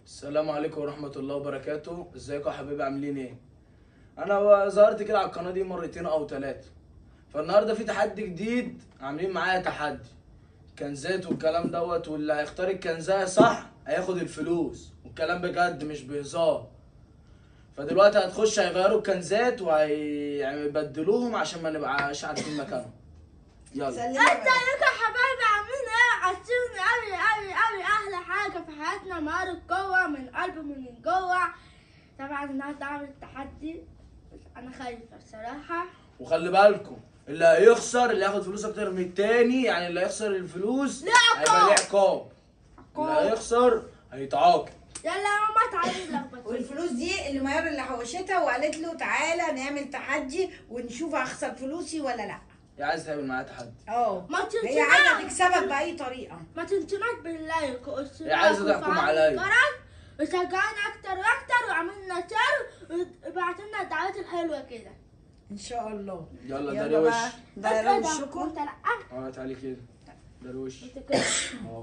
السلام عليكم ورحمة الله وبركاته، ازيكم يا حبايبي عاملين ايه؟ أنا ظهرت كده على القناة دي مرتين أو تلاتة. فالنهاردة في تحدي جديد عاملين معايا تحدي. كنزات والكلام دوت واللي هيختار الكنزاية صح هياخد الفلوس، والكلام بجد مش بهزار. فدلوقتي هتخش هيغيروا الكنزات وهيبدلوهم عشان ما نبقاش عارفين مكانهم. يلا سلمي انت بقى. لك يا حبايبي عاملين ايه عايزين قوي قوي قوي احلى حاجه في حياتنا مهارة قوة من قلب من جوه طبعا النهارده عامل تحدي انا خايفه الصراحه وخلي بالكم اللي هيخسر اللي هياخد فلوس اكتر من التاني يعني اللي هيخسر الفلوس ليه هيبقى عقاب؟ ليه عقاب اللي هيخسر هيتعاقب يلا يا ماما تعالي نلخبط والفلوس دي اللي ميار اللي حوشتها وقالت له تعالى نعمل تحدي ونشوف هخسر فلوسي ولا لا هي عايز تعمل معايا تحدي اه ما تنسيناش. هي عايزه تكسبك باي طريقه ما تنسوناش باللايك هي عايزة تحكم عليا. وشجعنا اكتر واكتر وعملنا شير وابعتوا لنا الدعوات الحلوه كده ان شاء الله يلا يلا دروش بقى ده بس كده. وشكم وانت لا اه تعالي كده دروش انت كده اهو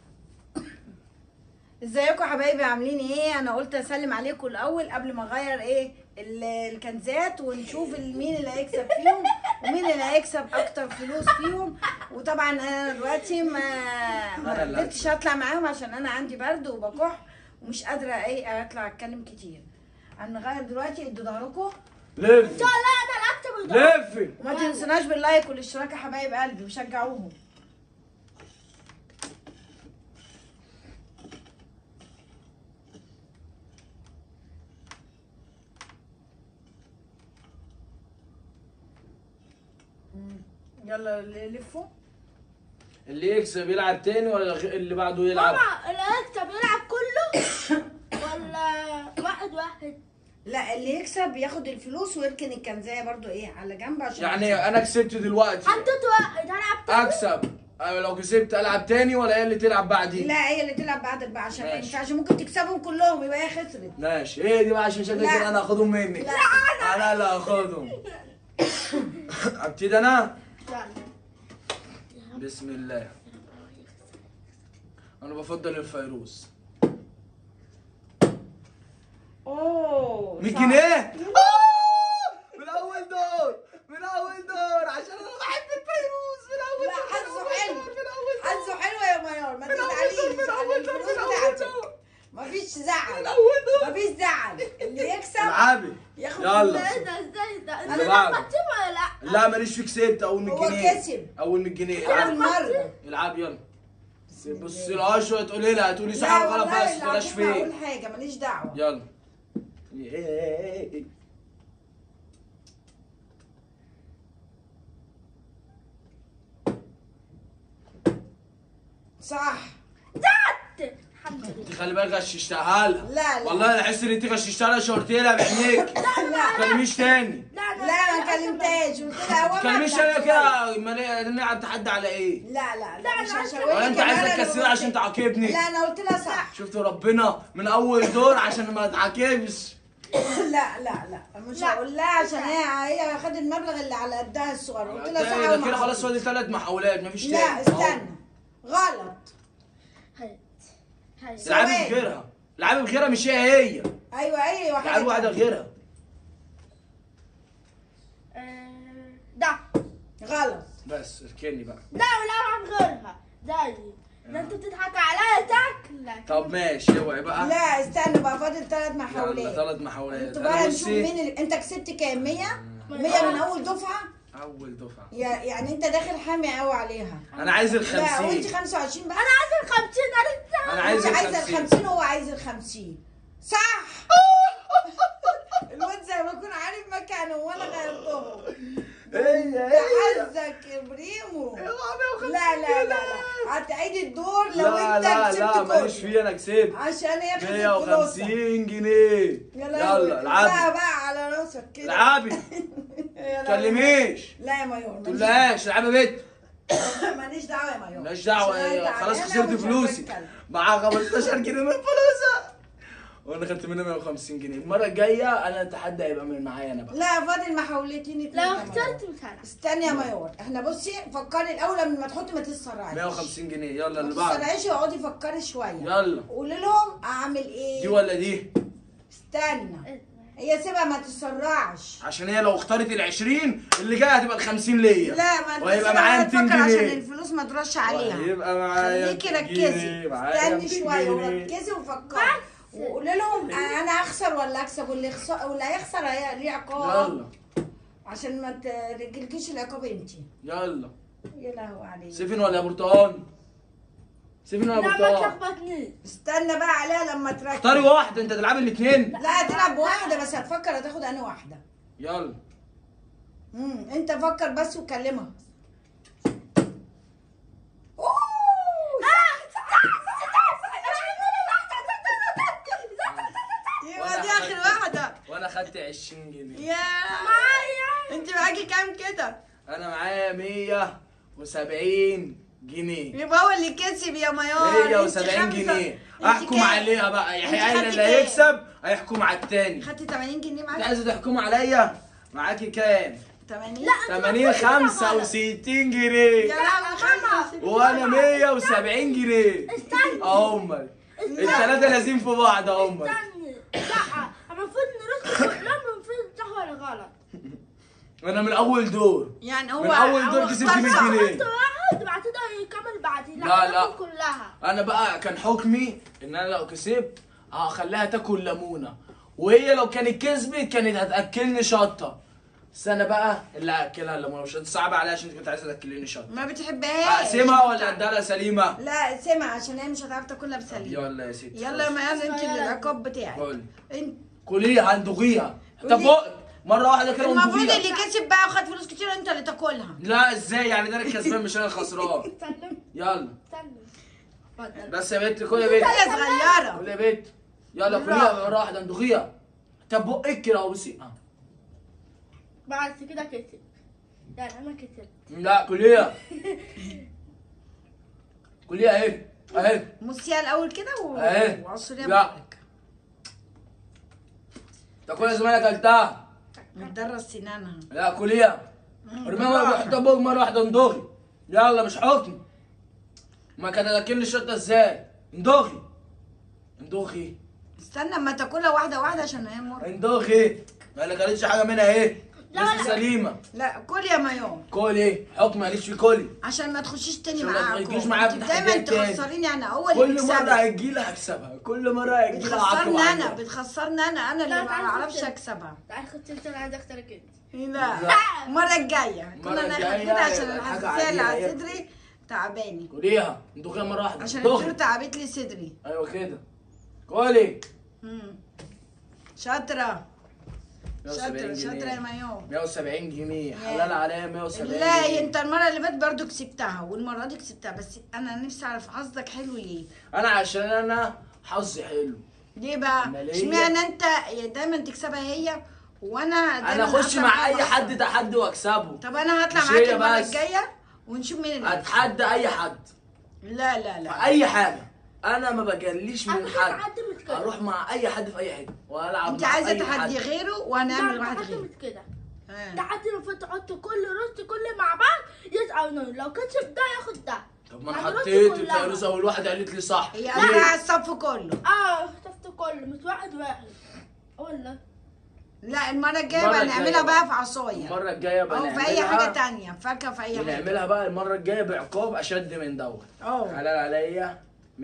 ازيكم يا حبايبي عاملين ايه انا قلت اسلم عليكم الاول قبل ما اغير ايه ال- الكنزات ونشوف ال- مين اللي هيكسب فيهم ومين اللي هيكسب اكتر فلوس فيهم وطبعا انا دلوقتي ما ما أنا اللي قدرتش اطلع معاهم عشان انا عندي برد وبكح ومش قادره ايه اطلع اتكلم كتير هنغير دلوقتي ادوا ظهركم لفي ان شاء الله انا اللي اكتب الدعوات. لفي وما تنسوناش باللايك والاشتراك يا حبايب قلبي وشجعوهم مم. يلا لفوا اللي يكسب يلعب تاني ولا غ- اللي بعده يلعب ماما اللي هيكسب يلعب كله ولا واحد واحد لا اللي يكسب ياخد الفلوس ويركن الكنزايه برضو ايه على جنب عشان يعني انا كسبت دلوقتي حطيت واحد هلعب تاني اكسب أنا لو كسبت العب تاني ولا هي اللي تلعب بعدي لا هي اللي تلعب بعدك بقى عشان ما ماشي. ينفعش ممكن تكسبهم كلهم يبقى هي خسرت ماشي ايه دي بقى عشان شكلك لا. كده انا هاخدهم منك لا انا اللي هاخدهم ابتدي انا يلا. بسم الله انا بفضل الفيروز اوه 100 صح. جنيه من اول دور من اول دور عشان انا بحب الفيروز من اول لا دور حظه من حلو أول دور، من اول دور. حظه حلو يا ميار ما من أول دور، تزعليش من على أول دور، الفلوس من أول بتاعتك دور. مفيش زعل من اول دور مفيش زعل اللي يكسب العبي ياخد يلا فلوس. ايه ده ازاي ده انت اللي بعده. لخبطتني ولا لا لا ماليش في كسبت اول 100 هو جنيه كسب. اول 100 جنيه اول العب مره العب يلا بصي لها شويه تقولي لها تقولي لا صح وغلط والله بس اللي بلاش عجبني اقول فيه حاجه ماليش دعوه يلا صح زعلت الحمد لله انت خلي بالك غششتها لها لا، لا. والله انا احس ان انت غششتها لها شورت لها بعينيك ما تكلميش تاني لا لا ما كلمتهاش قلت لها ما اول تكلميش انا كده امال نلعب تحدي على ايه لا لا لا، لا مش لا، هشاورك ولا انت يا عايزه مالا، أنا تكسرها قلت- عشان تعاقبني لا انا قلت لها صح شفت ربنا من اول دور عشان ما تعاقبش لا لا لا مش لا. هقول لها عشان هي هي خدت المبلغ اللي على قدها الصغير قلت لها صح ده وما كده خلاص حصلش. فاضل ثلاث محاولات مفيش تاني لا أهو. استنى غلط هيت هيت العبي ثواني. بغيرها العبي بغيرها مش هي هي ايوه اي واحده العبي واحده تانية. غيرها آه، ده غلط بس اركني بقى ده ولا غيرها زي ده انت بتضحك عليا تاكلك طب ماشي اوعي بقى لا استنى بقى فاضل ثلاث يلا محاولات ثلاث محاولات انتوا انا بقى نشوف بصي مين اللي انت كسبت كام 100 100 مية. من اول دفعه اول دفعه يا- يعني انت داخل حامي قوي عليها انا عايز ال لا وانت 50 25 بقى انا عايز الخمسين انا لسه انا عايز انت ال عايزه ال 50 50 وهو عايز ال 50 صح الواد زي ما يكون عارف مكانه وانا غيرتهم هي ده هي حظك يا بريمو يا لا لا لا لا هتعيد الدور لو لا انت لا كسبت لا ماليش كله فيه انا كسبت عشان هي خدت 150 فلوسها جنيه يلا يلا لا العبي بقى على راسك كده العبي يا لا. تكلميش لا يا مايور ماليش- تقولهاش العبي بيت ماليش دعوه يا مايور ماليش دعوه عشان إيه، أنت خلاص علينا خسرت ومش فلوسي هتتكلم. معاها 15 جنيه من فلوسها وانا خدت منها 150 جنيه المره الجايه انا التحدي هيبقى من معايا انا بقى لا فاضل محاولتين اتنين لو يا ميار. خسرت مش هلعب استني يا ميار احنا بصي فكري الاول قبل ما تحطي ما تتسرعيش 150 جنيه يلا ما اللي بعد تتسرعيش واقعدي فكري شويه يلا قولي لهم اعمل ايه دي ولا دي استنى هي سيبها ما تتسرعش عشان هي لو اختارت ال 20 اللي جايه هتبقى ال 50 ليا لا ما انت وهيبقى سيبها معايا تفكر 200 عشان جنيه الفلوس ما ترش عليها هيبقى معايا خليكي 200 ركزي جنيه، معايا استني 200 شويه جنيه. وركزي وفكري وقولي لهم انا اخسر ولا اكسب واللي يخسر واللي هيخسر هي- ليه عقاب يلا عشان ما ترجلكيش العقاب انت يلا يا لهوي عليك سيفن ولا برتقال سيفن ولا لا ما برتقال تلخبطنيش استنى بقى عليها لما تركز اختاري واحده انت تلعبي الاثنين لا هتلعب واحده بس هتفكر هتاخد انهي واحده يلا امم انت فكر بس وكلمها أوه، يبقى دي اخر واحده وانا خدت 20 جنيه يا انت معاكي كام كده انا معايا 170 جنيه يبقى هو اللي كسب يا ميار 170 انت خمسة- جنيه انت احكم كام؟ عليها بقى انت يحيى خدتي اللي كام؟ هيكسب هيحكم على التاني خدتي 80 جنيه انت معاكي عايزه تحكموا عليا معاكي كام 80 لا 80 65 جنيه يا لهوي خمسة وانا 170 جنيه اهمل الثلاثه لازم في بعض اهمل استني لا المفروض نرص كلهم المفروض صح ولا غلط انا من اول دور يعني هو من أول دور هو كسبت اختار 100 صح. جنيه. حط واحد بعد كده يكمل بعديه لا، لا. تاكل كلها انا بقى كان حكمي ان انا لو كسبت هخليها تاكل ليمونه وهي لو كانت كسبت كانت هتاكلني شطه بس انا بقى اللي هاكلها الليمونه مش صعب عليا عشان انت كنت عايزه تاكليني شطه ما بتحبهاش اقسمها ولا اديها سليمه لا سمع عشان هي مش هتعرف تاكلها بسليم يلا يا ستي يلا يا ميار انت اللي العقاب بتاعك قولي. انت كليها هندغيها طب قولي. بقى مره واحده كده المفروض وندغيها اللي كسب بقى وخد فلوس كتير انت اللي تاكلها لا ازاي يعني ده انا الكسبان مش انا الخسران سلم يلا سلم اتفضل بس يا بنت كل يا بنت هي صغيره كل يا بنت يلا كليها مره واحده ندغيها طب بقك كده اهو بصي آه. بعد كده كسب يعني انا كسبت لا كلية كلية اهي اهي موسيها الاول كده و... اهي وعصريها لا. معاك تاكلها زمان اكلتها متدرس سنانها لا كلية ارميها مرة واحدة بوق مرة واحدة ندوغي يلا مش حكم ما كان اكلني الشطة ازاي ندوغي ندوغي استنى اما تاكلها واحده واحده عشان هي مر ندوغي ما اكلتش حاجة منها اهي لا، لسه لا. سليمة لا كل يا ميار كلي حكم ماليش في كلي عشان ما تخشيش تاني عشان ما معاكم تجيش معايا في انت دايما تحديات تاني. تخسريني انا اول اللي كل مرة بكسبك هتجيلي هكسبها كل مرة هتجيلي هعاقب بتخسرني انا عليها. بتخسرني انا انا اللي لا، ما تعالي اعرفش خد. اكسبها تعالي خد انت انا عايزه اختارك انت لا لا. المره الجايه المرة كنا ناخد الجاية كده عشان يبقى الحاجة الحساسيه اللي عادية. على صدري تعباني كليها ندوغيها مرة واحدة عشان دغري. الدكتور تعبت لي صدري ايوه كده كولي مم. شاطره 170 شاطره شاطره يا جنيه ميار 170 جنيه حلال عليا 170 لا جنيه. انت المره اللي فاتت برضو كسبتها والمره دي كسبتها بس انا نفسي اعرف حظك حلو ليه انا عشان انا حظي حلو ليه بقى أمال إيه؟ اشمعنى انت دايما تكسبها هي وانا دايما انا اخش أطلع مع معاها اي بخسر. حد تحدي واكسبه طب انا هطلع مش معاك هي المره بس. الجايه ونشوف مين اللي هيكسب. اتحدى اي حد لا لا في لا اي حاجه انا ما بجليش من أنا كنت حد عدمت كده. اروح مع اي حد في اي حته والعب انت مع عايزه أي تحدي حد. غيره وهنعمل لا واحد تحدي غيره مش كده ها. تحدي المفروض تحط كل رز كل مع بعض يسأل نور لو كسب ده ياخد ده طب ما انا يعني رز حطيت كلها. الفيروز اول واحده قالت لي صح هي ليه؟ قاعده على الصف كله اه شفت كله مش واحد واحد ولا لا المره الجايه المرة بقى الجاية نعملها بقى. بقى في عصايه المره الجايه بقى او في اي نعملها- حاجه تانية فاكهه في اي حاجه ونعملها بقى المره الجايه بعقاب اشد من دوت اه حلال عليا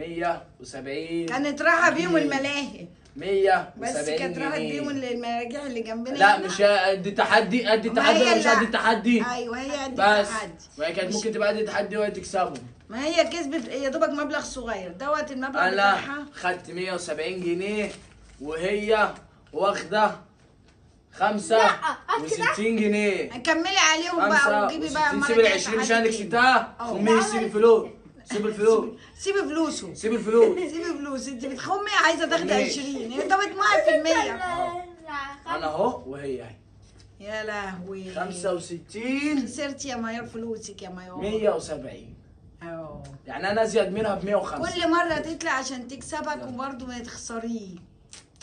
170 كانت رايحه بيهم جنيه. الملاهي 170 بس كانت راحت جنيه. بيهم المراجيح اللي جنبنا لا هنا. مش قد التحدي قد ما التحدي هي ولا مش لا. قد التحدي ايوه هي قد بس التحدي ما هي كانت مش- ممكن تبقى قد التحدي وهي تكسبهم ما هي كسبت يا دوبك مبلغ صغير دوت المبلغ انا بتاعها خدت 170 جنيه وهي واخده لا، هات كده. 65 جنيه كملي عليهم بقى وجيبي بقى 65 المره سيب ال الجاية 20 تحدي عشان تاني. كسبتها اه. خميس سيب الفلوس سيب الفلوس سيبي فلوسه سيب الفلوس سيبي فلوس انت بتخمي عايزه تاخدي ماشي. 20 انت بتموعي في المية انا اهو وهي اهي يا لهوي 65 خسرتي يا ميار فلوسك يا ميار 170 اه يعني انا ازيد منها ب 105 كل مره تطلع عشان تكسبك وبرضه ما تخسريه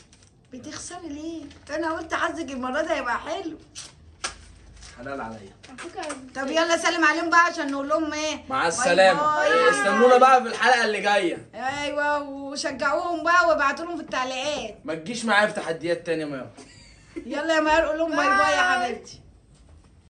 بتخسري ليه انا قلت حظك المره دي هيبقى حلو حلال عليا على فكرة طب يلا سلم عليهم بقى عشان نقول لهم ايه مع باي السلامه باي. إيه، استنونا بقى في الحلقه اللي جايه ايوه وشجعوهم بقى وابعتوا لهم في التعليقات ما تجيش معايا في تحديات تانية يا ماما يلا يا ماهر قول لهم باي باي يا باي. حبيبتي